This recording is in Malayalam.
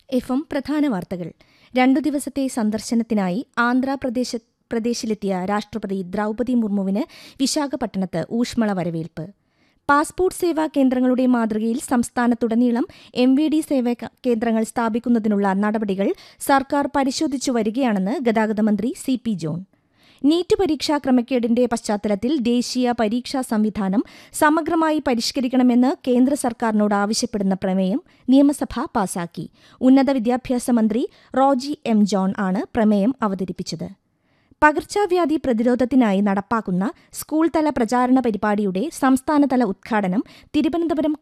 എഫ് എം പ്രധാന വാർത്തകൾ രണ്ടു ദിവസത്തെ സന്ദർശനത്തിനായി ആന്ധ്രാപ്രദേശ പ്രദേശിലെത്തിയ രാഷ്ട്രപതി ദ്രൌപതി മുർമുവിന് വിശാഖപട്ടണത്ത് ഊഷ്മള വരവേൽപ്പ് പാസ്പോർട്ട് സേവാ കേന്ദ്രങ്ങളുടെ മാതൃകയിൽ സംസ്ഥാനത്തുടനീളം എം വി ഡി സേവാ കേന്ദ്രങ്ങൾ സ്ഥാപിക്കുന്നതിനുള്ള നടപടികൾ സർക്കാർ പരിശോധിച്ചു വരികയാണെന്ന് ഗതാഗത മന്ത്രി സി പി ജോൺ നീറ്റ് പരീക്ഷാ ക്രമക്കേടിന്റെ പശ്ചാത്തലത്തിൽ ദേശീയ പരീക്ഷാ സംവിധാനം സമഗ്രമായി പരിഷ്കരിക്കണമെന്ന് കേന്ദ്ര സർക്കാരിനോട് ആവശ്യപ്പെടുന്ന പ്രമേയം നിയമസഭ പാസാക്കി ഉന്നത വിദ്യാഭ്യാസ മന്ത്രി റോജി എം ജോൺ ആണ് പ്രമേയം അവതരിപ്പിച്ചത് പകർച്ചവ്യാധി പ്രതിരോധത്തിനായി നടപ്പാക്കുന്ന സ്കൂൾ തല പ്രചാരണ പരിപാടിയുടെ സംസ്ഥാനതല ഉദ്ഘാടനം തിരുവനന്തപുരം